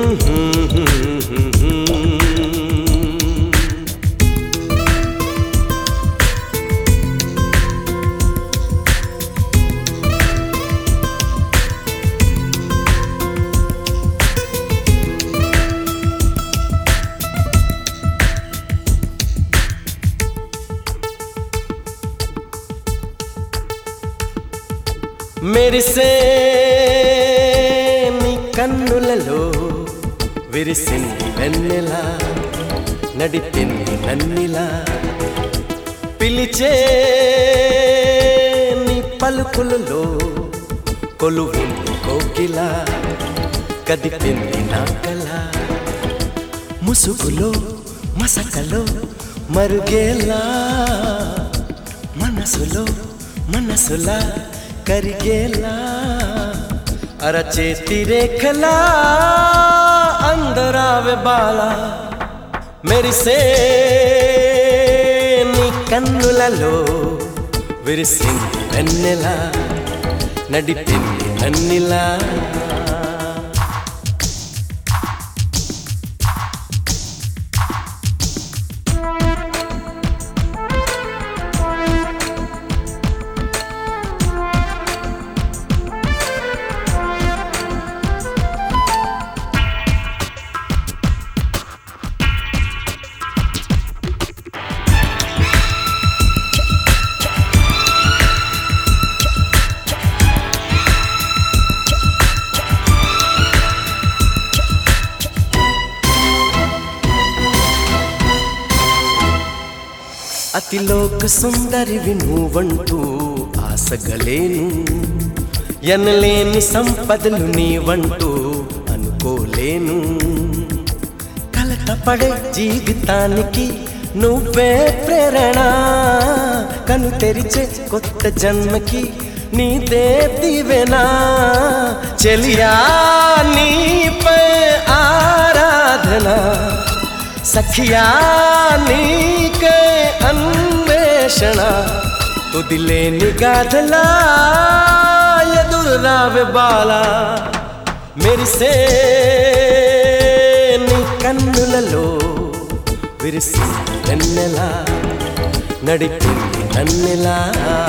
మెరిసే నీ కన్నులలో విరిసింది వెన్నెలా నడిపింది నన్నిలా పిలిచే నీ పలుకులలో కొలువుంది కోకిలా కదిపింది నా కళ ముసుగులో మసకలో మరుగేలా మనసులో మనసులా కరిగేలా అరచేతి రేఖలా అందరావే బాల మెరిసే నీ కన్నులలో విరిసింది వెన్నెలా నడిపింది నన్నిలా అతిలోక సుందరివి నువ్వంటూ ఆశగలేను ఎనలేని సంపదలు నీవంటూ అనుకోలేను కలతపడే జీవితానికి నువ్వే ప్రేరణ కను తెరిచే కొత్త జన్మకి నీదే దివెనా చెలియా నీపై ఆరాధన సఖియా నీకే అన్వేషణ తుదిలేని గాథలా ఎదురు రావే బాల మెరిసే నీ కన్నులలో విరిసి వెన్నెలా నడిపింది నన్నెలా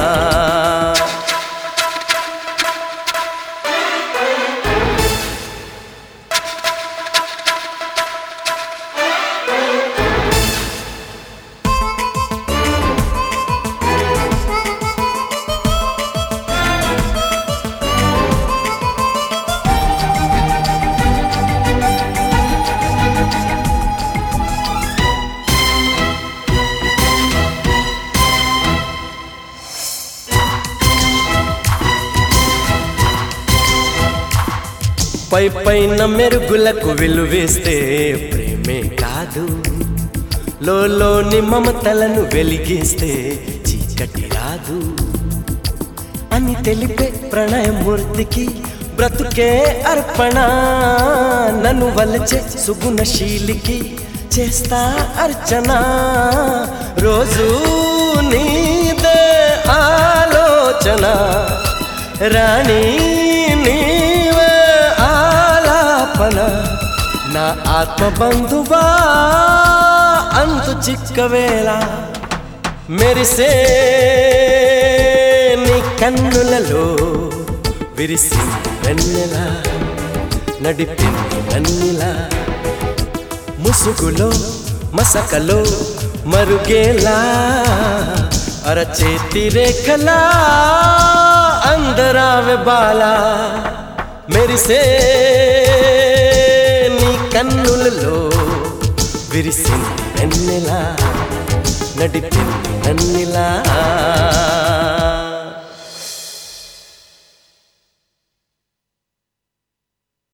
పై పైన మెరుగులకు విలువేస్తే ప్రేమే కాదు లోని మమతలను వెలిగిస్తే చీకటి రాదు అని తెలిపే ప్రణయమూర్తికి బ్రతుకే అర్పణ నన్ను వలచే సుగుణశీలికి చేస్తా అర్చన రోజు నీదే ఆలోచన రాణి నీవే ఆలాపన నా ఆత్మ బంధువా అంతు చిక్కవేళ మెరిసే నీ కన్నులలో విరిసి వెన్నెలా నడిపింది నన్నిలా ముసుగులో మసకలో మరుగేలా అరచేతి రేఖలా అందరావే బాల మెరిసే నీ కన్నులలో విరిసింది వెన్నెలా నడిపింది నన్నిలా